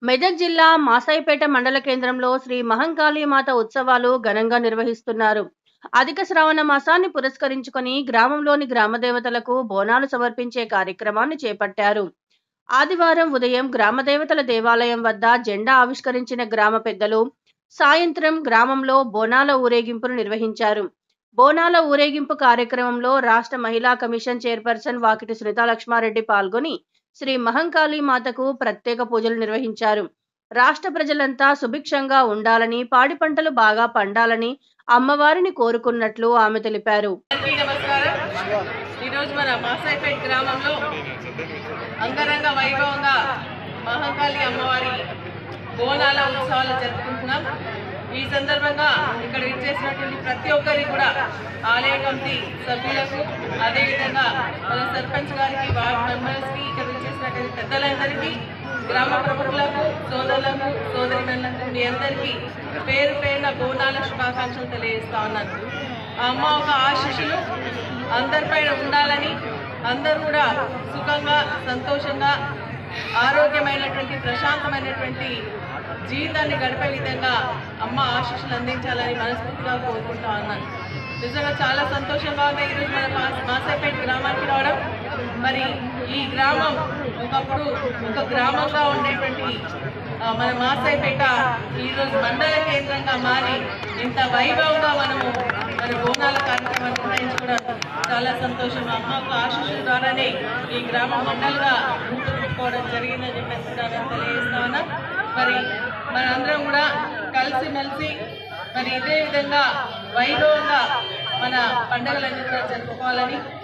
మెదక్ జిల్లా మాసాయిపేట మండల కేంద్రంలో శ్రీ మహంకాళి మాత ఉత్సవాలు ఘనంగా నిర్వహిస్తున్నారు అధిక శ్రావణ మాసాన్ని పురస్కరించుకొని గ్రామంలోని గ్రామ దేవతలకు బోనాలు సమర్పించే కార్యక్రమాన్ని చేపట్టారు ఆదివారం ఉదయం గ్రామ దేవతల దేవాలయం వద్ద జెండా ఆవిష్కరించిన గ్రామ పెద్దలు సాయంత్రం గ్రామంలో బోనాల ఊరేగింపును నిర్వహించారు బోనాల ఊరేగింపు కార్యక్రమంలో రాష్ట్ర మహిళా కమిషన్ చైర్పర్సన్ వాకిటి సునీతా లక్ష్మారెడ్డి పాల్గొని శ్రీ మహంకాళి మాతకు ప్రత్యేక పూజలు నిర్వహించారు రాష్ట్ర ప్రజలంతా సుభిక్షంగా ఉండాలని పాడి పంటలు బాగా పండాలని అమ్మవారిని కోరుకున్నట్లు ఆమె తెలిపారు అందరికీ నమస్కారం ఈరోజు మన మాసాయిపేట్ గ్రామంలో అంగరంగ వైభవంగా మహంకాళి అమ్మవారి బోనాల ఉత్సవాలు జరుపుకుంటున్నాం ఈ సందర్భంగా ఇక్కడ విచ్చేసినటువంటి ప్రతి ఒక్కరికి కూడా ఆలయ కమిటీ సభ్యులకు అదేవిధంగా మన సర్పంచ్ గారికి వార్డ్ మెంబర్స్కి ఇక్కడ విచ్చేసినటువంటి పెద్దలందరికీ గ్రామ ప్రముఖులకు సోదరులకు సోదరిమణులకు మీ అందరికీ పేరు పేరున బోనాల శుభాకాంక్షలు తెలియజేస్తా ఉన్నాను ఆ అమ్మ ఒక ఆశీస్సులు అందరిపైన ఉండాలని అందరూ కూడా సుఖంగా సంతోషంగా ఆరోగ్యమైనటువంటి ప్రశాంతమైనటువంటి జీవితాన్ని గడిపే విధంగా అమ్మ ఆశీస్సులు అందించాలని మనస్ఫూర్తిగా కోరుకుంటా ఉన్నాను నిజంగా చాలా సంతోషంగా ఉంది ఈరోజు మన మాస్ మాసాపేట గ్రామానికి రావడం మరి ఈ గ్రామం ఒకప్పుడు ఒక గ్రామంగా ఉండేటువంటి ఆ, మన మాసాయిపేట ఈరోజు మండల కేంద్రంగా మారి ఇంత వైభవంగా మనము మన బోనాల కార్యక్రమాన్ని నిర్వహించుకోవడం చాలా సంతోషం అమ్మ ఒక ఆశీస్సుల ద్వారానే ఈ గ్రామం మండలిగా రూపుదిద్దుకోవడం జరిగిందని చెప్పేసి కూడా నేను తెలియజేస్తా ఉన్నా మరి మనందరం కూడా కలిసిమెలిసి మరి ఇదే విధంగా వైభవంగా మన పండుగలన్నీ కూడా జరుపుకోవాలని